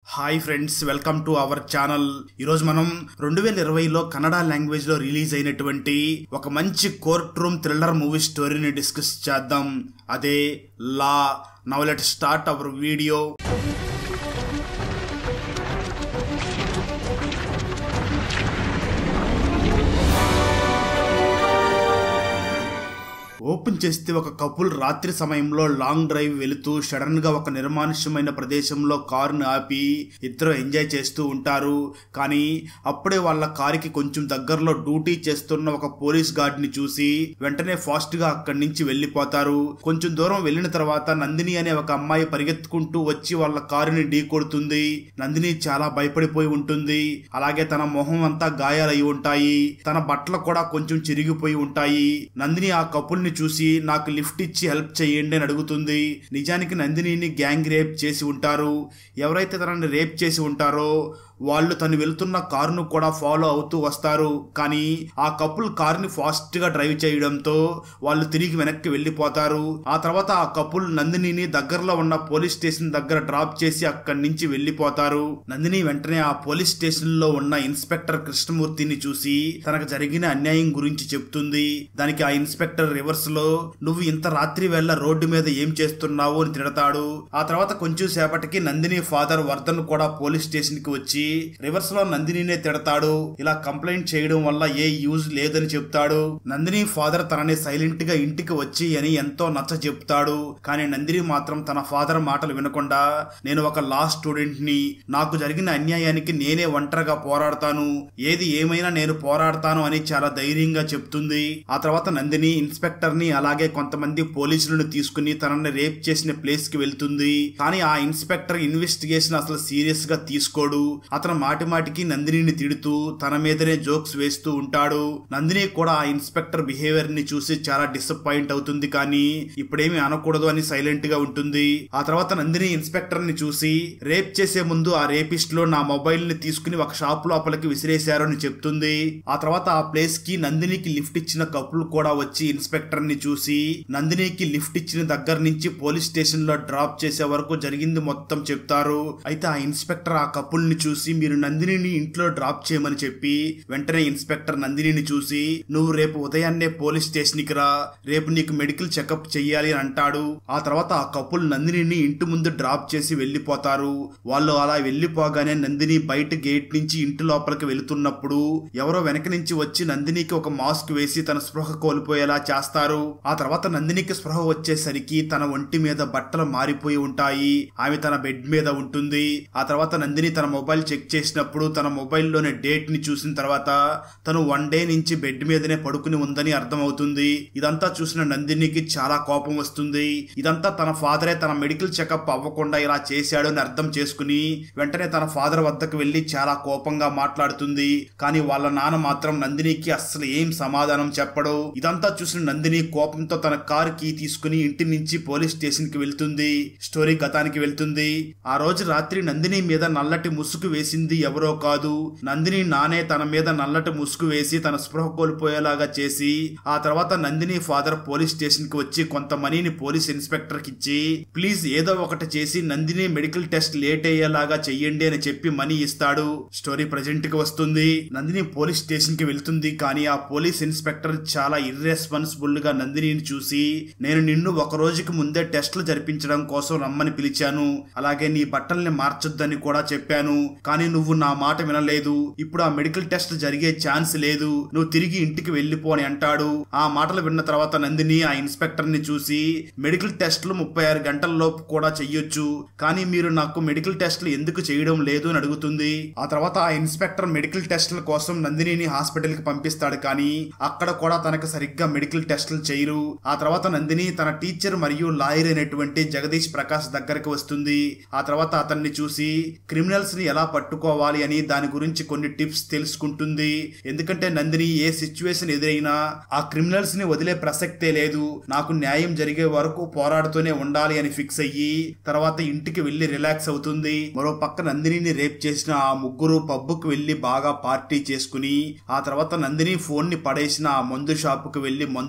hi friends welcome to our channel ఈరోజు మనం రెండు వేల ఇరవైలో కన్నడ లాంగ్వేజ్ లో రిలీజ్ అయినటువంటి ఒక మంచి కోర్ట్ రూమ్ థ్రిల్లర్ మూవీ స్టోరీని డిస్కస్ చేద్దాం అదే లా now let start our video open చేస్తే ఒక కపుల్ రాత్రి సమయంలో లాంగ్ డ్రైవ్ వెళుతూ సడన్ గా ఒక నిర్మానుష్యమైన ప్రదేశంలో కారును ఆపి ఇద్దరు ఎంజాయ్ చేస్తూ ఉంటారు కానీ అప్పుడే వాళ్ళ కారుకి కొంచెం దగ్గరలో డ్యూటీ చేస్తున్న ఒక పోలీస్ గార్డ్ ని చూసి వెంటనే ఫాస్ట్ గా అక్కడి నుంచి వెళ్లిపోతారు కొంచెం దూరం వెళ్లిన తర్వాత నందిని అనే ఒక అమ్మాయి పరిగెత్తుకుంటూ వచ్చి వాళ్ళ కారుని ఢీ కొడుతుంది నందిని చాలా భయపడిపోయి ఉంటుంది అలాగే తన మొహం అంతా గాయాలయి ఉంటాయి తన బట్టలు కూడా కొంచెం చిరిగిపోయి ఉంటాయి నందిని ఆ కపుల్ ని చూసి నాకు లిఫ్ట్ ఇచ్చి హెల్ప్ చేయండి అని అడుగుతుంది నిజానికి నందినిని గ్యాంగ్ రేప్ చేసి ఉంటారు ఎవరైతే తనని రేప్ చేసి ఉంటారో వాళ్ళు తను వెళ్తున్న కారును కూడా ఫాలో అవుతూ వస్తారు కానీ ఆ కపుల్ కారుని ఫాస్ట్ గా డ్రైవ్ చేయడంతో వాళ్ళు తిరిగి వెనక్కి వెళ్ళిపోతారు ఆ తర్వాత ఆ కపుల్ నందినిని దగ్గరలో ఉన్న పోలీస్ స్టేషన్ దగ్గర డ్రాప్ చేసి అక్కడి నుంచి వెళ్ళిపోతారు నందిని వెంటనే ఆ పోలీస్ స్టేషన్ లో ఉన్న ఇన్స్పెక్టర్ కృష్ణమూర్తిని చూసి తనకు జరిగిన అన్యాయం గురించి చెప్తుంది దానికి ఆ ఇన్స్పెక్టర్ రివర్స్ లో నువ్వు ఇంత రాత్రి వేళ రోడ్డు మీద ఏం చేస్తున్నావు అని తిడతాడు ఆ తర్వాత కొంచెం సేపటికి నందిని ఫాదర్ వర్ధన్ కూడా పోలీస్ స్టేషన్ కి వచ్చి రివర్స్ లో నందినినే తిడతాడు ఇలా కంప్లైంట్ చేయడం వల్ల ఏ యూజ్ లేదని చెప్తాడు నందిని ఫాదర్ తనని సైలెంట్ గా ఇంటికి వచ్చి అని ఎంతో నచ్చ చెప్తాడు కానీ నందిని మాత్రం తన ఫాదర్ మాటలు వినకుండా నేను ఒక లా స్టూడెంట్ ని నాకు జరిగిన అన్యాయానికి నేనే ఒంటరిగా పోరాడతాను ఏది ఏమైనా నేను పోరాడతాను అని చాలా ధైర్యంగా చెప్తుంది ఆ తర్వాత నందిని ఇన్స్పెక్టర్ ని అలాగే కొంతమంది పోలీసులను తీసుకుని తనని రేప్ చేసిన ప్లేస్ కి వెళ్తుంది కానీ ఆ ఇన్స్పెక్టర్ ఇన్వెస్టిగేషన్ అసలు సీరియస్ గా తీసుకోడు అతను మాటి మాటికి నందినిని తిడుతూ తన మీదనే జోక్స్ వేస్తూ ఉంటాడు నందిని కూడా ఆ ఇన్స్పెక్టర్ బిహేవియర్ ని చూసి చాలా డిసప్పాయింట్ అవుతుంది కానీ ఇప్పుడేమి అనకూడదు అని సైలెంట్ గా ఉంటుంది ఆ తర్వాత నందిని ఇన్స్పెక్టర్ ని చూసి రేప్ చేసే ముందు ఆ రేపిస్ట్ లో నా మొబైల్ ని తీసుకుని ఒక షాప్ లోపలికి విసిరేశారు అని చెప్తుంది ఆ తర్వాత ఆ ప్లేస్ కి నందినికి లిఫ్ట్ ఇచ్చిన కపుల్ కూడా వచ్చి ఇన్స్పెక్టర్ ని చూసి నందినికి లిఫ్ట్ ఇచ్చిన దగ్గర నుంచి పోలీస్ స్టేషన్ లో డ్రాప్ చేసే వరకు జరిగింది మొత్తం చెప్తారు అయితే ఆ ఇన్స్పెక్టర్ ఆ కపుల్ ని చూసి మీరు నందినిని ఇంట్లో డ్రాప్ చేయమని చెప్పి వెంటనే ఇన్స్పెక్టర్ నందినిని చూసి నువ్వు రేపు ఉదయాన్నే పోలీస్ స్టేషన్ కి రా రేపు నీకు మెడికల్ చెకప్ చెయ్యాలి అని అంటాడు ఆ తర్వాత ఆ కపుల్ నందినిని ఇంటి ముందు డ్రాప్ చేసి వెళ్లిపోతారు వాళ్ళు అలా వెళ్లిపోగానే నందిని బయట గేట్ నుంచి ఇంటి లోపలికి వెళుతున్నప్పుడు ఎవరో వెనక నుంచి వచ్చి నందినికి ఒక మాస్క్ వేసి తన స్పృహ కోల్పోయేలా చేస్తారు ఆ తర్వాత నందినికి స్పృహ వచ్చేసరికి తన ఒంటి మీద బట్టలు మారిపోయి ఉంటాయి ఆమె తన బెడ్ మీద ఉంటుంది ఆ తర్వాత నందిని తన మొబైల్ చెక్ చేసినప్పుడు తన మొబైల్లోని డేట్ ని చూసిన తర్వాత తను వన్ డే నుంచి బెడ్ మీదనే పడుకుని ఉందని అర్థమవుతుంది ఇదంతా చూసిన నందినికి చాలా కోపం వస్తుంది ఇదంతా తన ఫాదరే తన మెడికల్ చెకప్ అవ్వకుండా ఇలా చేశాడు అని అర్థం చేసుకుని వెంటనే తన ఫాదర్ వద్దకు వెళ్లి చాలా కోపంగా మాట్లాడుతుంది కానీ వాళ్ళ నాన్న మాత్రం నందినికి అస్సలు ఏం సమాధానం చెప్పడు ఇదంతా చూసిన నందిని కోపంతో తన కారు కీ తీసుకుని ఇంటి నుంచి పోలీస్ స్టేషన్ కి వెళ్తుంది స్టోరీ గతానికి వెళ్తుంది ఆ రోజు రాత్రి నందిని మీద నల్లటి ముసుగు వేసింది ఎవరో కాదు నందిని నానే తన మీద నల్లటి ముసుగు వేసి తన స్పృహ కోల్పోయేలాగా చేసి ఆ తర్వాత నందిని ఫాదర్ పోలీస్ స్టేషన్ కి వచ్చి కొంత మనీని పోలీస్ ఇన్స్పెక్టర్ కి ఇచ్చి ప్లీజ్ ఏదో ఒకటి చేసి నందిని మెడికల్ టెస్ట్ లేట్ అయ్యేలాగా చెయ్యండి అని చెప్పి మనీ ఇస్తాడు స్టోరీ ప్రజెంట్ కి వస్తుంది నందిని పోలీస్ స్టేషన్ కి వెళ్తుంది కానీ ఆ పోలీస్ ఇన్స్పెక్టర్ చాలా ఇర్రెస్పాన్సిబుల్ గా నందినిని చూసి నేను నిన్ను ఒక రోజుకి ముందే టెస్టులు జరిపించడం కోసం రమ్మని పిలిచాను అలాగే నీ బట్టల్ని మార్చొద్దని కూడా చెప్పాను కానీ నువ్వు నా మాట వినలేదు ఇప్పుడు ఆ మెడికల్ టెస్ట్ జరిగే ఛాన్స్ లేదు నువ్వు తిరిగి ఇంటికి వెళ్ళిపో అని అంటాడు ఆ మాటలు విన్న తర్వాత నందిని ఆ ఇన్స్పెక్టర్ ని చూసి మెడికల్ టెస్టులు ముప్పై ఆరు గంటల లోపు కూడా చెయ్యొచ్చు కానీ మీరు నాకు మెడికల్ టెస్టులు ఎందుకు చేయడం లేదు అని అడుగుతుంది ఆ తర్వాత ఆ ఇన్స్పెక్టర్ మెడికల్ టెస్టుల కోసం నందినిని హాస్పిటల్ కి పంపిస్తాడు కానీ అక్కడ కూడా తనకు సరిగ్గా మెడికల్ టెస్టులు చేయరు ఆ తర్వాత నందిని తన టీచర్ మరియు లాయర్ అయినటువంటి జగదీష్ ప్రకాష్ దగ్గరకు వస్తుంది ఆ తర్వాత అతన్ని చూసి క్రిమినల్స్ ని ఎలా పట్టుకోవాలి అని దాని గురించి కొన్ని టిప్స్ తెలుసుకుంటుంది ఎందుకంటే నందిని ఏ సిచ్యువేషన్ ఎదురైనా ఆ క్రిమినల్స్ ని వదిలే ప్రసక్తే లేదు నాకు న్యాయం జరిగే వరకు పోరాడుతూనే ఉండాలి అని ఫిక్స్ అయ్యి తర్వాత ఇంటికి వెళ్లి రిలాక్స్ అవుతుంది మరో పక్క నందినిని రేప్ చేసిన ఆ ముగ్గురు పబ్బుకు వెళ్లి బాగా పార్టీ చేసుకుని ఆ తర్వాత నందిని ఫోన్ ని పడేసిన ఆ మందు షాపుకు వెళ్లి మందు తీసుకుంటూ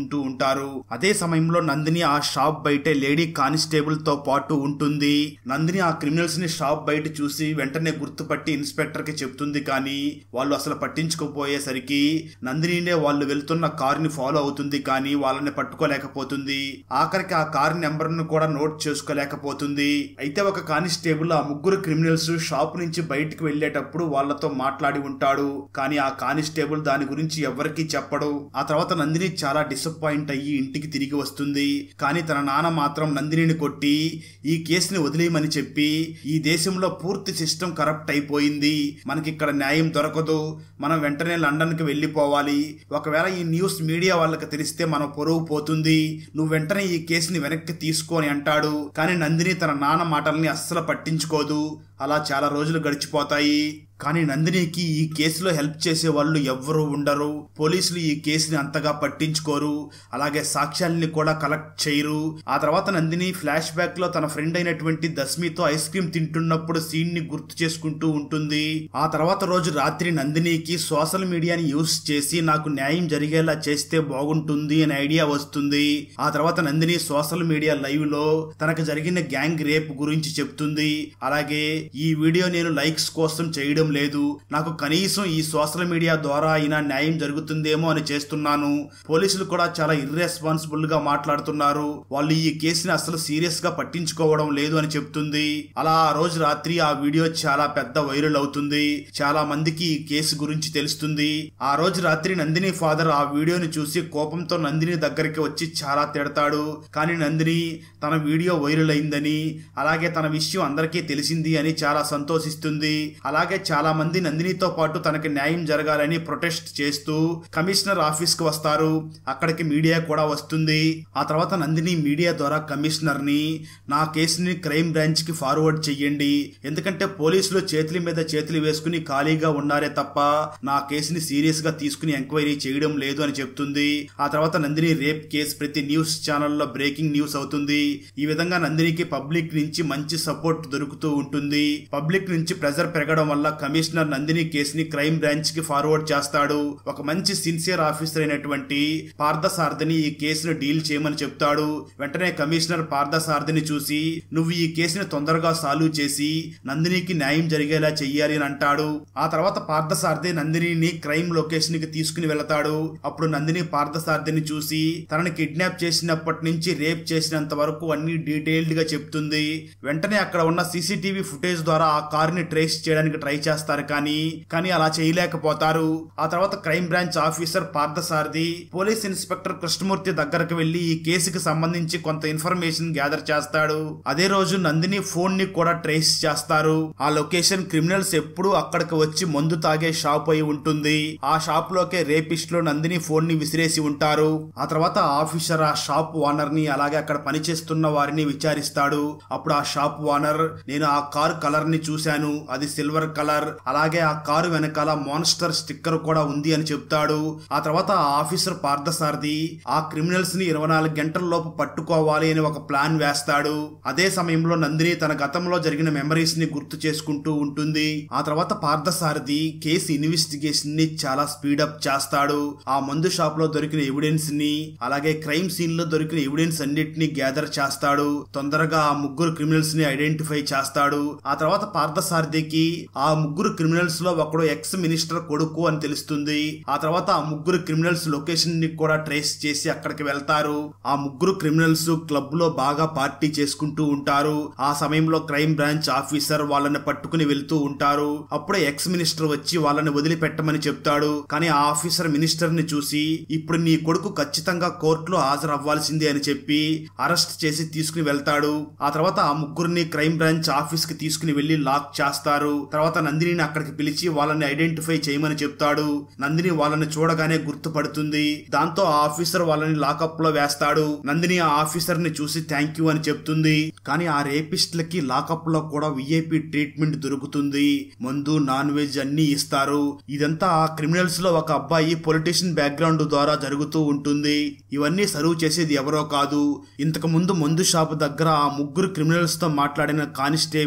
చేసుకుంటూ ఉంటారు అదే సమయంలో నందిని ఆ షాప్ బయటే లేడీ కానిస్టేబుల్ తో పాటు ఉంటుంది నందిని ఆ క్రిమినల్స్ ని షాప్ బయట చూసి వెంటనే గుర్తుపట్టి ఇన్స్పెక్టర్ కి చెప్తుంది కానీ వాళ్ళు అసలు పట్టించుకోపోయేసరికి నందినినే వాళ్ళు వెళ్తున్న కారుని ఫాలో అవుతుంది కానీ వాళ్ళని పట్టుకోలేకపోతుంది ఆఖరికి ఆ కారు నెంబర్ ను కూడా నోట్ చేసుకోలేకపోతుంది అయితే ఒక కానిస్టేబుల్ ఆ ముగ్గురు క్రిమినల్స్ షాప్ నుంచి బయటికి వెళ్లేటప్పుడు వాళ్ళతో మాట్లాడి ఉంటాడు కానీ ఆ కానిస్టేబుల్ దాని గురించి ఎవరికీ చెప్పడు ఆ తర్వాత నందిని చాలా డిసప్పాయింట్ అయ్యి ఇంటికి తిరిగి వస్తుంది కానీ తన నాన్న మాత్రం నందినిని కొట్టి ఈ కేసుని వదిలేయమని చెప్పి ఈ దేశంలో పూర్తి సిస్టమ్ కరప్ట్ అయిపోయింది మనకి ఇక్కడ న్యాయం దొరకదు మనం వెంటనే లండన్ కి వెళ్ళిపోవాలి ఒకవేళ ఈ న్యూస్ మీడియా వాళ్ళకి తెలిస్తే మన పొరుగు పోతుంది నువ్వు వెంటనే ఈ కేసుని వెనక్కి తీసుకొని అంటాడు కానీ నందిని తన నాన్న మాటల్ని అస్సలు పట్టించుకోదు అలా చాలా రోజులు గడిచిపోతాయి కానీ నందినికి ఈ కేసులో హెల్ప్ చేసే వాళ్ళు ఎవ్వరూ ఉండరు పోలీసులు ఈ కేసుని అంతగా పట్టించుకోరు అలాగే సాక్ష్యాలని కూడా కలెక్ట్ చేయరు ఆ తర్వాత నందిని ఫ్లాష్ బ్యాక్ లో తన ఫ్రెండ్ అయినటువంటి దస్మితో ఐస్ క్రీమ్ తింటున్నప్పుడు సీన్ ని గుర్తు చేసుకుంటూ ఉంటుంది ఆ తర్వాత రోజు రాత్రి నందినికి సోషల్ మీడియాని యూస్ చేసి నాకు న్యాయం జరిగేలా చేస్తే బాగుంటుంది అనే ఐడియా వస్తుంది ఆ తర్వాత నందిని సోషల్ మీడియా లైవ్ లో తనకు జరిగిన గ్యాంగ్ రేప్ గురించి చెప్తుంది అలాగే ఈ వీడియో నేను లైక్స్ కోసం చేయడం లేదు నాకు కనీసం ఈ సోషల్ మీడియా ద్వారా అయినా న్యాయం జరుగుతుందేమో అని చేస్తున్నాను పోలీసులు కూడా చాలా ఇర్రెస్పాన్సిబుల్ గా మాట్లాడుతున్నారు వాళ్ళు ఈ కేసుని అసలు సీరియస్ గా పట్టించుకోవడం లేదు అని చెప్తుంది అలా ఆ రోజు రాత్రి ఆ వీడియో చాలా పెద్ద వైరల్ అవుతుంది చాలా మందికి ఈ కేసు గురించి తెలుస్తుంది ఆ రోజు రాత్రి నందిని ఫాదర్ ఆ వీడియోని చూసి కోపంతో నందిని దగ్గరికి వచ్చి చాలా తిడతాడు కానీ నందిని తన వీడియో వైరల్ అయిందని అలాగే తన విషయం అందరికీ తెలిసింది అని చాలా సంతోషిస్తుంది అలాగే చాలా మంది నందినితో పాటు తనకి న్యాయం జరగాలని ప్రొటెస్ట్ చేస్తూ కమిషనర్ ఆఫీస్ కి వస్తారు అక్కడికి మీడియా కూడా వస్తుంది ఆ తర్వాత నందిని మీడియా ద్వారా కమిషనర్ ని నా కేసుని క్రైమ్ బ్రాంచ్ కి ఫార్వర్డ్ చెయ్యండి ఎందుకంటే పోలీసులు చేతుల మీద చేతులు వేసుకుని ఖాళీగా ఉన్నారే తప్ప నా కేసుని సీరియస్ గా తీసుకుని ఎంక్వైరీ చేయడం లేదు అని చెప్తుంది ఆ తర్వాత నందిని రేప్ కేసు ప్రతి న్యూస్ ఛానల్లో బ్రేకింగ్ న్యూస్ అవుతుంది ఈ విధంగా నందినికి పబ్లిక్ నుంచి మంచి సపోర్ట్ దొరుకుతూ ఉంటుంది పబ్లిక్ నుంచి ప్రెజర్ పెరగడం వల్ల కమిషనర్ నందిని కేసుని క్రైమ్ బ్రాంచ్ కి ఫార్వర్డ్ చేస్తాడు ఒక మంచి సిన్సియర్ ఆఫీసర్ అయినటువంటి పార్థసారథిని ఈ కేసును డీల్ చేయమని చెప్తాడు వెంటనే కమిషనర్ పార్థసారథిని చూసి నువ్వు ఈ కేసుని తొందరగా సాల్వ్ చేసి నందినికి న్యాయం జరిగేలా చెయ్యాలి అని అంటాడు ఆ తర్వాత పార్థసారథి నందినిని క్రైమ్ లొకేషన్ కి తీసుకుని వెళతాడు అప్పుడు నందిని పార్థసారథిని చూసి తనని కిడ్నాప్ చేసినప్పటి నుంచి రేప్ చేసినంత వరకు అన్ని డీటెయిల్డ్ గా చెప్తుంది వెంటనే అక్కడ ఉన్న సీసీటీవీ ఫుటేజ్ ద్వారా ఆ కారుని ట్రేస్ చేయడానికి ట్రై చేస్తారు కానీ కానీ అలా చేయలేకపోతారు ఆ తర్వాత crime branch officer Parthasarathi police inspector Krishnamurthy దగ్గరకు వెళ్లి ఈ కేసుకి సంబంధించి కొంత ఇన్ఫర్మేషన్ గ్యాదర్ చేస్తాడు అదే రోజు నందిని ఫోన్ ని కూడా ట్రేస్ చేస్తారు ఆ లొకేషన్ క్రిమినల్స్ ఎప్పుడు అక్కడికి వచ్చి మందు తాగే షాప్ అయి ఉంటుంది ఆ షాప్ లోకే రేపిస్ట్ లో నందిని ఫోన్ ని విసిరేసి ఉంటారు ఆ తర్వాత ఆఫీసర్ ఆ షాప్ ఓనర్ ని అలాగే అక్కడ పనిచేస్తున్న వారిని విచారిస్తాడు అప్పుడు ఆ షాప్ ఓనర్ నేను ఆ కార్ కలర్ ని చూశాను అది సిల్వర్ కలర్ అలాగే ఆ కారు వెనకాల మాన్స్టర్ స్టిక్కర్ కూడా ఉంది అని చెప్తాడు ఆ తర్వాత ఆ ఆఫీసర్ పార్థసారథి ఆ క్రిమినల్స్ ని ఇరవై నాలుగు గంటల లోపు పట్టుకోవాలి అని ఒక ప్లాన్ వేస్తాడు అదే సమయంలో నందిని తన గతంలో జరిగిన మెమరీస్ ని గుర్తు చేసుకుంటూ ఉంటుంది ఆ తర్వాత పార్థసారథి కేసు ఇన్వెస్టిగేషన్ ని చాలా స్పీడప్ చేస్తాడు ఆ మందు షాప్ లో దొరికిన ఎవిడెన్స్ ని అలాగే క్రైమ్ సీన్ లో దొరికిన ఎవిడెన్స్ అన్నిటిని గ్యాదర్ చేస్తాడు తొందరగా ఆ ముగ్గురు క్రిమినల్స్ ని ఐడెంటిఫై చేస్తాడు ఆ తర్వాత పార్థసారథికి ఆ ముగ్గురు క్రిమినల్స్ లో ఒకడు ఎక్స్ మినిస్టర్ కొడుకు అని తెలుస్తుంది ఆ తర్వాత ఆ ముగ్గురు క్రిమినల్స్ లొకేషన్ ని కూడా ట్రేస్ చేసి అక్కడికి వెళ్తారు ఆ ముగ్గురు క్రిమినల్స్ క్లబ్ లో బాగా పార్టీ చేసుకుంటూ ఉంటారు ఆ సమయంలో క్రైమ్ బ్రాంచ్ ఆఫీసర్ వాళ్ళని పట్టుకుని వెళ్తూ ఉంటారు అప్పుడే ఎక్స్ మినిస్టర్ వచ్చి వాళ్ళని వదిలిపెట్టమని చెప్తాడు కానీ ఆ ఆఫీసర్ మినిస్టర్ ని చూసి ఇప్పుడు నీ కొడుకు ఖచ్చితంగా కోర్టులో హాజరు అవ్వాల్సిందే అని చెప్పి అరెస్ట్ చేసి తీసుకుని వెళ్తాడు ఆ తర్వాత ఆ ముగ్గురిని క్రైమ్ బ్రాంచ్ ఆఫీస్ కి తీసుకుని వెళ్లి లాక్ చేస్తారు తర్వాత నందినిని అక్కడికి పిలిచి వాళ్ళని ఐడెంటిఫై చేయమని చెప్తాడు నందిని వాళ్ళని చూడగానే గుర్తుపడుతుంది దాంతో ఆ ఆఫీసర్ వాళ్ళని లాకప్ లో వేస్తాడు నందిని ఆ ఆఫీసర్ ని చూసి థ్యాంక్ యూ అని చెప్తుంది కానీ ఆ రేపిస్ట్లకి లాకప్ లో కూడా విఐపి ట్రీట్మెంట్ దొరుకుతుంది మందు నాన్ వెజ్ అన్ని ఇస్తారు ఇదంతా ఆ క్రిమినల్స్ లో ఒక అబ్బాయి పొలిటీషియన్ బ్యాక్గ్రౌండ్ ద్వారా జరుగుతూ ఉంటుంది ఇవన్నీ సర్వ్ చేసేది ఎవరో కాదు ఇంతకు ముందు మందు షాప్ దగ్గర ఆ ముగ్గురు క్రిమినల్స్ తో మాట్లాడిన కానిస్టేబుల్ ఈ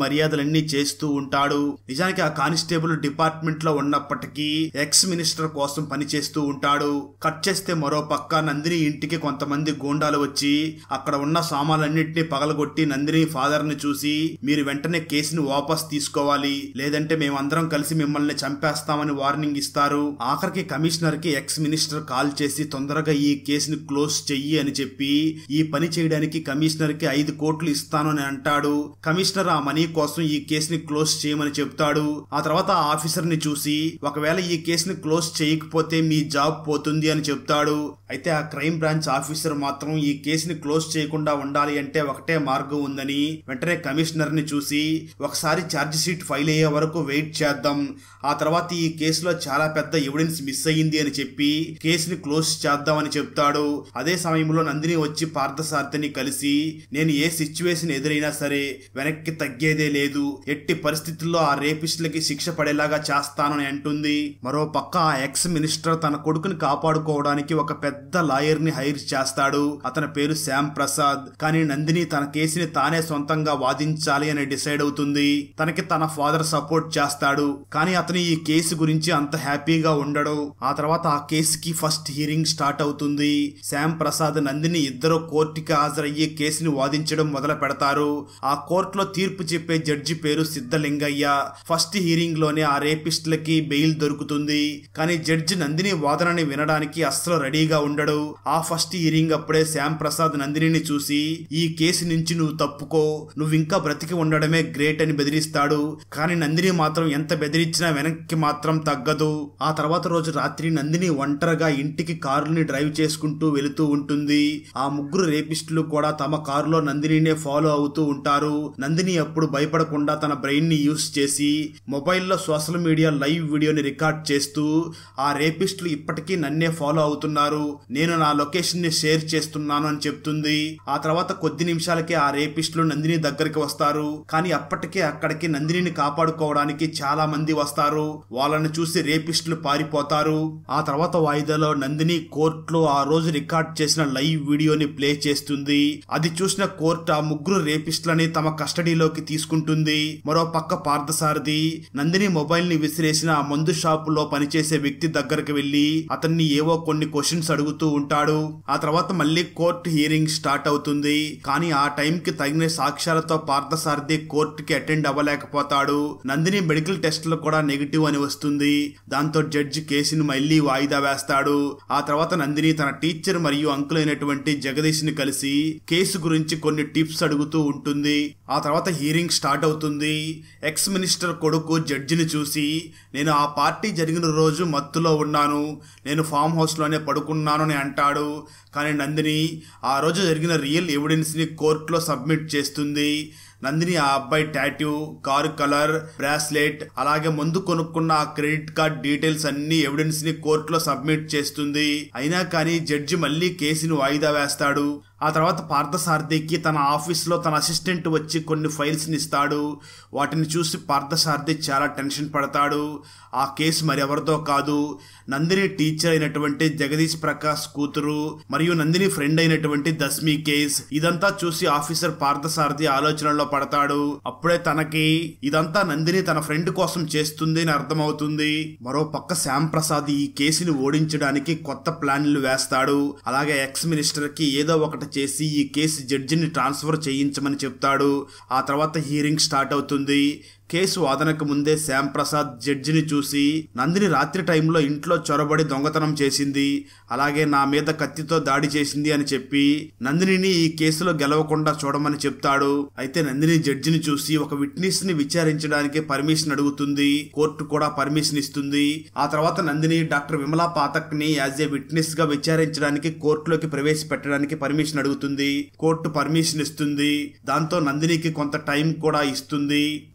మర్యాదలన్నీ చేస్తూ ఉంటాడు నిజానికి ఆ కానిస్టేబుల్ డిపార్ట్మెంట్ లో ఉన్నప్పటికీ ఎక్స్ మినిస్టర్ కోసం పనిచేస్తూ ఉంటాడు కట్ చేస్తే మరో పక్క నందిని ఇంటికి కొంతమంది గూండాలు వచ్చి అక్కడ ఉన్న సామాన్లన్నింటినీ పగలగొట్టి నందిని ఫాదర్ ని చూసి మీరు వెంటనే కేసుని వాపస్ తీసుకోవాలి లేదంటే మేమందరం కలిసి మిమ్మల్ని చంపేస్తామని వార్నింగ్ ఇస్తారు ఆఖరికి కమిషనర్ కి ఎక్స్ మినిస్టర్ కాల్ చేసి తొందరగా ఈ కేసుని క్లోజ్ చెయ్యి అని చెప్పి ఈ పని చేయడానికి కమిషనర్ కి ఐదు కోట్లు ఇస్తాను అని అంటాడు కమిషనర్ ఆ మనీ కోసం ఈ కేసుని క్లోజ్ చేయమని చెప్తాడు ఆ తర్వాత ఆ ఆఫీసర్ ని చూసి ఒకవేళ ఈ కేసుని క్లోజ్ చేయకపోతే మీ జాబ్ పోతుంది అని చెప్తాడు అయితే ఆ క్రైమ్ బ్రాంచ్ ఆఫీసర్ మాత్రం ఈ కేసుని క్లోజ్ చేయకుండా ఉండాలి అంటే ఒకటే మార్గం ఉందని వెంటనే కమిషనర్ ని చూసి ఒకసారి ఛార్జ్ షీట్ ఫైల్ అయ్యే వరకు వెయిట్ చేద్దాం ఆ తర్వాత ఈ కేసులో చాలా పెద్ద ఎవిడెన్స్ మిస్ అయ్యింది అని చెప్పి కేసుని క్లోజ్ చేద్దామని చెప్తాడు అదే సమయంలో నందిని వచ్చి పార్థసారథిని కలిసి నేను ఏ సిచ్యువేషన్ ఎదురైనా సరే వెనక్కి తగ్గేదే లేదు ఎట్టి పరిస్థితుల్లో ఆ రేపిస్టులకి శిక్ష పడేలాగా చేస్తానని అంటుంది మరో పక్క ఆ ఎక్స్ మినిస్టర్ తన కొడుకుని కాపాడుకోవడానికి ఒక పెద్ద లాయర్ ని హైర్ చేస్తాడు అతని పేరు శ్యామ్ ప్రసాద్ కానీ నందిని తన కేసుని తానే సొంతంగా వాదించాలి అని డిసైడ్ అవుతుంది తనకి తన ఫాదర్ సపోర్ట్ చేస్తాడు కానీ అతను ఈ కేసు గురించి అంత హ్యాపీగా ఉండడు ఆ తర్వాత ఆ కేసుకి ఫస్ట్ హియరింగ్ స్టార్ట్ అవుతుంది శ్యామ్ ప్రసాద్ నందిని ఇద్దరు కోర్టుకి హాజరయ్యి కేసుని వాదించడం మొదలు పెడతారు ఆ కోర్టులో తీర్పు చెప్పే జడ్జి పేరు సిద్ధలింగయ్య ఫస్ట్ హీరింగ్ లోనే ఆ రేపిస్టులకి బెయిల్ దొరుకుతుంది కానీ జడ్జి నందిని వాదనని వినడానికి అస్సలు రెడీగా ఉండడు ఆ ఫస్ట్ హీరింగ్ అప్పుడే శ్యామ్ ప్రసాద్ నందినిని చూసి ఈ కేసు నుంచి నువ్వు తప్పుకో నువ్వు ఇంకా బ్రతికి ఉండడమే గ్రేట్ అని బెదిరిస్తాడు కానీ నందిని మాత్రం ఎంత బెదిరించినా వెనక్కి మాత్రం తగ్గదు ఆ తర్వాత రోజు రాత్రి నందిని ఒంటరిగా ఇంటికి కారుని డ్రైవ్ చేసుకుంటూ వెళుతూ ఉంటుంది ఆ ముగ్గురు రేపిస్టులు కూడా తమ కారులో నందినినే ఫాలో అవుతూ ఉంటారు నందిని అప్పుడు భయపడకుండా తన బ్రెయిన్ ని యూస్ చేసి మొబైల్లో సోషల్ మీడియా లైవ్ వీడియోని రికార్డ్ చేస్తూ ఆ రేపిస్టులు ఇప్పటికీ నన్నే ఫాలో అవుతున్నారు నేను నా లొకేషన్ ని షేర్ చేస్తున్నాను అని చెప్తుంది ఆ తర్వాత కొద్ది నిమిషాలకే ఆ రేపిస్టులు నందిని దగ్గరికి వస్తారు కానీ అప్పటికే అక్కడికి నందినిని కాపాడుకోవడానికి చాలా మంది వస్తారు వాళ్ళని చూసి రేపిస్టులు పారిపోతారు ఆ తర్వాత వాయిదాలో నందిని కోర్టులో ఆ రోజు రికార్డ్ చేసిన లైవ్ వీడియోని ప్లే చేస్తుంది అది చూసిన కోర్టు ఆ ముగ్గురు రేపిస్టులని తమ కస్టడీలోకి తీసుకుంటుంది మరో పక్క పార్థసారథి నందిని మొబైల్ ని విసిరేసిన ఆ మందు షాపులో పనిచేసే వ్యక్తి దగ్గరికి వెళ్లి అతన్ని ఏవో కొన్ని క్వశ్చన్స్ అడుగుతూ ఉంటాడు ఆ తర్వాత మళ్ళీ కోర్టు హియరింగ్ స్టార్ట్ అవుతుంది కానీ ఆ టైం కి తగిన సాక్ష్యాలతో పార్థసారథి కోర్టుకి అటెండ్ అవ్వలేకపోతాడు నందిని మెడికల్ టెస్టులు కూడా నెగిటివ్ అని వస్తుంది దాంతో జడ్జి కేసును మళ్ళీ వాయిదా వేస్తాడు ఆ తర్వాత నందిని తన టీచర్ మరియు అంకుల్ అయినటువంటి జగదీష్ ని కలిసి కేసు గురించి కొన్ని టిప్స్ అడుగుతూ ఉంటుంది ఆ తర్వాత హీరింగ్ స్టార్ట్ అవుతుంది ఎక్స్ మినిస్టర్ కొడుకు జడ్జిని చూసి నేను ఆ పార్టీ జరిగిన రోజు మత్తులో ఉన్నాను నేను ఫామ్ హౌస్ లోనే పడుకున్నాను అని అంటాడు కానీ నందిని ఆ రోజు జరిగిన రియల్ ఎవిడెన్స్ ని కోర్టులో సబ్మిట్ చేస్తుంది నందిని ఆ అబ్బాయి టాటూ కారు కలర్ బ్రాస్లెట్ అలాగే ముందు కొనుక్కున్న ఆ క్రెడిట్ కార్డ్ డీటెయిల్స్ అన్ని ఎవిడెన్స్ ని కోర్టులో సబ్మిట్ చేస్తుంది అయినా కానీ జడ్జి మళ్ళీ కేసుని వాయిదా వేస్తాడు ఆ తర్వాత పార్థసారథికి తన ఆఫీస్లో తన అసిస్టెంట్ వచ్చి కొన్ని ఫైల్స్ ని ఇస్తాడు వాటిని చూసి పార్థసారథి చాలా టెన్షన్ పడతాడు ఆ కేసు మరెవరితో కాదు నందిని టీచర్ అయినటువంటి జగదీష్ ప్రకాష్ కూతురు మరియు నందిని ఫ్రెండ్ అయినటువంటి దస్మి కేస్ ఇదంతా చూసి ఆఫీసర్ పార్థసారథి ఆలోచనలో పడతాడు అప్పుడే తనకి ఇదంతా నందిని తన ఫ్రెండ్ కోసం చేస్తుంది అని అర్థమవుతుంది మరో పక్క శ్యామ్ ప్రసాద్ ఈ కేసుని ఓడించడానికి కొత్త ప్లాన్లు వేస్తాడు అలాగే ఎక్స్ మినిస్టర్ కి ఏదో ఒకటి చేసి ఈ కేసు జడ్జిని ట్రాన్స్ఫర్ చేయించమని చెప్తాడు ఆ తర్వాత హీరింగ్ స్టార్ట్ అవుతుంది కేసు వాదనకు ముందే శ్యామ్ ప్రసాద్ జడ్జిని చూసి నందిని రాత్రి టైంలో ఇంట్లో చొరబడి దొంగతనం చేసింది అలాగే నా మీద కత్తితో దాడి చేసింది అని చెప్పి నందినిని ఈ కేసులో గెలవకుండా చూడమని చెప్తాడు అయితే నందిని జడ్జిని చూసి ఒక విట్నెస్ ని విచారించడానికి పర్మిషన్ అడుగుతుంది కోర్టు కూడా పర్మిషన్ ఇస్తుంది ఆ తర్వాత నందిని డాక్టర్ విమలా పాతక్ ని యాజ్ ఏ విట్నెస్ గా విచారించడానికి కోర్టులోకి ప్రవేశపెట్టడానికి పర్మిషన్ అడుగుతుంది కోర్టు పర్మిషన్ ఇస్తుంది దాంతో నందినికి కొంత టైం కూడా ఇస్తుంది మరో పక్క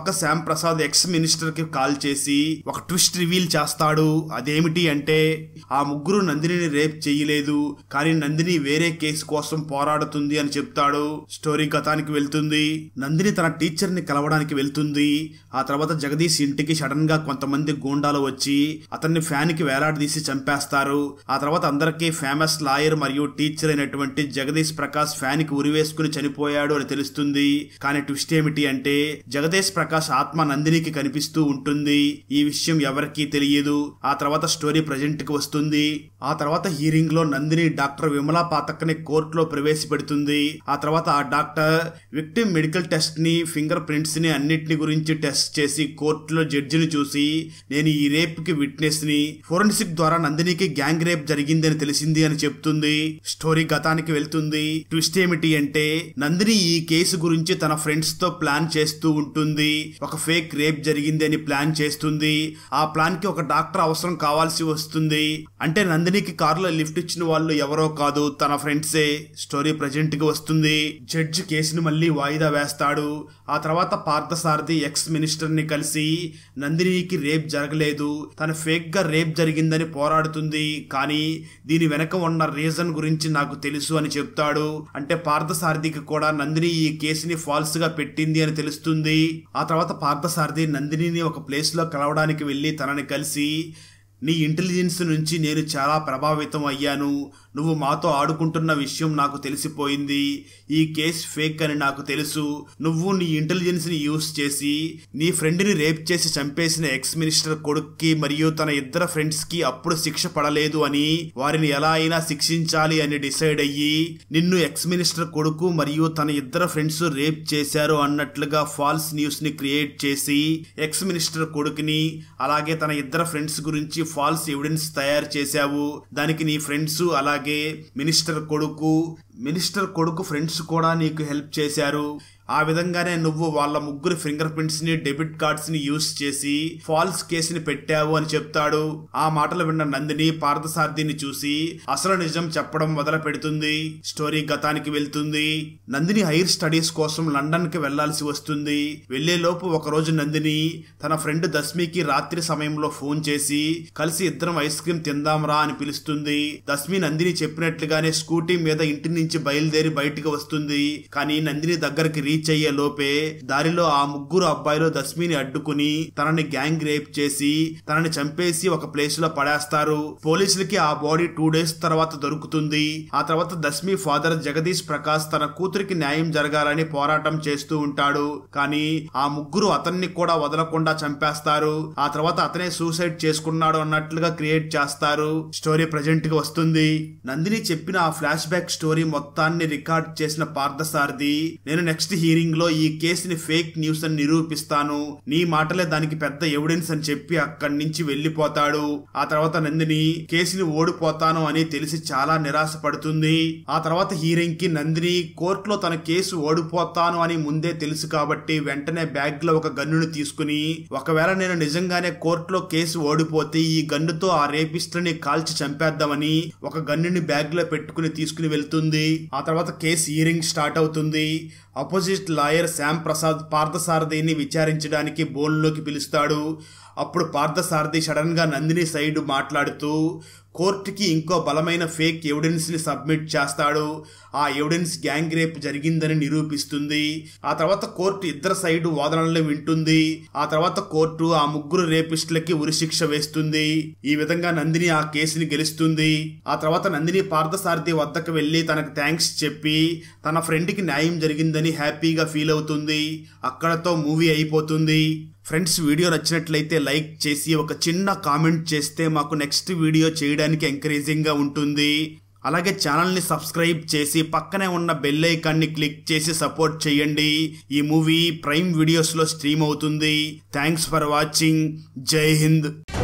పక్క శ్యామ్ ప్రసాద్ ఎక్స్ మినిస్టర్ కి కాల్ చేసి ఒక ట్విస్ట్ రివీల్ చేస్తాడు అదేమిటి అంటే ఆ ముగ్గురు నందినిని రేప్ చేయలేదు కానీ నందిని వేరే కేసు కోసం పోరాడుతుంది అని చెప్తాడు స్టోరీ గతానికి వెళ్తుంది నందిని తన టీచర్ ని కలవడానికి వెళ్తుంది ఆ తర్వాత జగదీష్ ఇంటికి సడన్ గా కొంతమంది గూండాలు వచ్చి అతన్ని ఫ్యాన్ కి వేలాడదీసి చంపేస్తారు ఆ తర్వాత అందరికీ ఫేమస్ లాయర్ మరియు టీచర్ అయినటువంటి జగదీష్ ప్రకాష్ ఫ్యాన్ కి ఉరివేసుకుని చనిపోయాడు అని తెలుస్తుంది కానీ ట్విస్ట్ ఏమిటి అంటే జగదీష్ ప్రకాష్ ఆత్మ నందినికి కనిపిస్తూ ఉంటుంది ఈ విషయం ఎవరికీ తెలియదు ఆ తర్వాత స్టోరీ ప్రజెంట్ కి వస్తుంది ఆ తర్వాత హీరింగ్ లో నందిని డాక్టర్ విమలా పాతక్ ని కోర్టులో ప్రవేశపెడుతుంది ఆ తర్వాత ఆ డాక్టర్ విక్టిమ్ మెడికల్ టెస్ట్ ని ఫింగర్ ప్రింట్స్ ని అన్నిటిని గురించి టెస్ట్ చేసి కోర్టులో జడ్జిని చూసి నేను ఈ రేప్ కి విట్నెస్ ని ఫోరెన్సిక్ ద్వారా నందినికి గ్యాంగ్ రేప్ జరిగిందని తెలిసింది అని చెప్తుంది స్టోరీ గతానికి వెళ్తుంది ట్విస్ట్ ఏమిటి అంటే నందిని ఈ కేసు గురించి తన ఫ్రెండ్స్ తో ప్లాన్ చేస్తూ ఉంటుంది ఒక ఫేక్ రేప్ జరిగింది అని ప్లాన్ చేస్తుంది ఆ ప్లాన్ కి ఒక డాక్టర్ అవసరం కావాల్సి వస్తుంది అంటే నందినికి కారులో లిఫ్ట్ ఇచ్చిన వాళ్ళు ఎవరో కాదు తన ఫ్రెండ్సే స్టోరీ ప్రజెంట్ కి వస్తుంది జడ్జి కేసుని మళ్ళీ వాయిదా వేస్తాడు ఆ తర్వాత పార్థసారథి ఎక్స్ మినిస్టర్ ని కలిసి నందినికి రేప్ జరగలేదు తన ఫేక్ గా రేప్ జరిగిందని పోరాడుతుంది కానీ దీని వెనక ఉన్న రీజన్ గురించి నాకు తెలుసు అని చెప్తాడు అంటే పార్థసారథికి కూడా నందిని ఈ కేసుని ఫాల్స్ గా పెట్టింది అని తెలుస్తుంది ఆ తర్వాత పార్థసారథి నందినిని ఒక ప్లేస్ లో కలవడానికి వెళ్లి తనని కలిసి నీ ఇంటెలిజెన్స్ నుంచి నేను చాలా ప్రభావితం అయ్యాను నువ్వు మాతో ఆడుకుంటున్న విషయం నాకు తెలిసిపోయింది ఈ కేస్ ఫేక్ అని నాకు తెలుసు నువ్వు నీ ఇంటెలిజెన్స్ ని యూస్ చేసి నీ ఫ్రెండ్ ని రేప్ చేసి చంపేసిన ఎక్స్ మినిస్టర్ కొడుక్కి మరియు తన ఇద్దరు ఫ్రెండ్స్ కి అప్పుడు శిక్ష పడలేదు అని వారిని ఎలా అయినా శిక్షించాలి అని డిసైడ్ అయ్యి నిన్ను ఎక్స్ మినిస్టర్ కొడుకు మరియు తన ఇద్దరు ఫ్రెండ్స్ రేప్ చేశారు అన్నట్లుగా ఫాల్స్ న్యూస్ ని క్రియేట్ చేసి ఎక్స్ మినిస్టర్ కొడుకుని అలాగే తన ఇద్దరు ఫ్రెండ్స్ గురించి ఫాల్స్ ఎవిడెన్స్ తయారు చేశావు దానికి నీ ఫ్రెండ్స్ అలాగే మినిస్టర్ కొడుకు మినిస్టర్ కొడుకు ఫ్రెండ్స్ కూడా నీకు హెల్ప్ చేశారు ఆ విధంగానే నువ్వు వాళ్ళ ముగ్గురు ఫింగర్ ప్రింట్స్ ని డెబిట్ కార్డ్స్ ని యూస్ చేసి ఫాల్స్ కేసుని పెట్టావు అని చెప్తాడు ఆ మాటలు విన్న నందిని పార్థసారథిని చూసి అసలు నిజం చెప్పడం మొదలు పెడుతుంది స్టోరీ గతానికి వెళ్తుంది నందిని హైర్ స్టడీస్ కోసం లండన్ కి వెళ్లాల్సి వస్తుంది వెళ్లే లోపు ఒక రోజు నందిని తన ఫ్రెండ్ దస్మికి రాత్రి సమయంలో ఫోన్ చేసి కలిసి ఇద్దరం ఐస్ క్రీమ్ తిందాంరా అని పిలుస్తుంది దస్మి నందిని చెప్పినట్లుగానే స్కూటీ మీద ఇంటి నుంచి బయలుదేరి బయటికి వస్తుంది కానీ నందిని దగ్గరికి రీచ్ అయ్యే లోపే దారిలో ఆ ముగ్గురు అబ్బాయిలు దస్మిని అడ్డుకుని తనని గ్యాంగ్ రేప్ చేసి తనని చంపేసి ఒక ప్లేస్ లో పడేస్తారు పోలీసులకి ఆ బాడీ టూ డేస్ తర్వాత దొరుకుతుంది ఆ తర్వాత దస్మి ఫాదర్ జగదీష్ ప్రకాష్ తన కూతురికి న్యాయం జరగాలని పోరాటం చేస్తూ ఉంటాడు కానీ ఆ ముగ్గురు అతన్ని కూడా వదలకుండా చంపేస్తారు ఆ తర్వాత అతనే సూసైడ్ చేసుకున్నాడు అన్నట్లుగా క్రియేట్ చేస్తారు స్టోరీ ప్రజెంట్ కి వస్తుంది నందిని చెప్పిన ఆ ఫ్లాష్ బ్యాక్ స్టోరీ మొత్తాన్ని రికార్డ్ చేసిన పార్థసారథి నేను నెక్స్ట్ హీరింగ్ లో ఈ కేసుని ఫేక్ న్యూస్ అని నిరూపిస్తాను నీ మాటలే దానికి పెద్ద ఎవిడెన్స్ అని చెప్పి అక్కడి నుంచి వెళ్లిపోతాడు ఆ తర్వాత నందిని కేసుని ఓడిపోతాను అని తెలిసి చాలా నిరాశ పడుతుంది ఆ తర్వాత హీరింగ్ కి నందిని కోర్టులో తన కేసు ఓడిపోతాను అని ముందే తెలుసు కాబట్టి వెంటనే బ్యాగ్ లో ఒక గన్నును తీసుకుని ఒకవేళ నేను నిజంగానే కోర్టులో కేసు ఓడిపోతే ఈ గన్నుతో ఆ రేపిస్టుని కాల్చి చంపేద్దామని ఒక గన్నుని బ్యాగ్ లో పెట్టుకుని తీసుకుని వెళ్తుంది ఆ తర్వాత కేసు హీరింగ్ స్టార్ట్ అవుతుంది అపోజిట్ లాయర్ శ్యామ్ ప్రసాద్ పార్థసారథిని విచారించడానికి బోన్లోకి పిలుస్తాడు అప్పుడు పార్థసారథి సడన్ గా నందిని సైడ్ మాట్లాడుతూ కోర్టుకి ఇంకో బలమైన ఫేక్ ఎవిడెన్స్ ని సబ్మిట్ చేస్తాడు ఆ ఎవిడెన్స్ గ్యాంగ్ రేప్ జరిగిందని నిరూపిస్తుంది ఆ తర్వాత కోర్టు ఇద్దరు సైడ్ వాదనలు వింటుంది ఆ తర్వాత కోర్టు ఆ ముగ్గురు రేపిస్టులకి ఉరిశిక్ష వేస్తుంది ఈ విధంగా నందిని ఆ కేసుని గెలుస్తుంది ఆ తర్వాత నందిని పార్థసారథి వద్దకు వెళ్లి తనకు థ్యాంక్స్ చెప్పి తన ఫ్రెండ్ కి న్యాయం జరిగిందని హ్యాపీగా ఫీల్ అవుతుంది అక్కడతో మూవీ అయిపోతుంది ఫ్రెండ్స్ వీడియో నచ్చినట్లయితే లైక్ చేసి ఒక చిన్న కామెంట్ చేస్తే మాకు నెక్స్ట్ వీడియో చేయడానికి ఎంకరేజింగ్గా ఉంటుంది అలాగే ఛానల్ని సబ్స్క్రైబ్ చేసి పక్కనే ఉన్న బెల్ ఐకాన్ని క్లిక్ చేసి సపోర్ట్ చేయండి ఈ మూవీ ప్రైమ్ వీడియోస్లో స్ట్రీమ్ అవుతుంది thanks for watching Jai Hind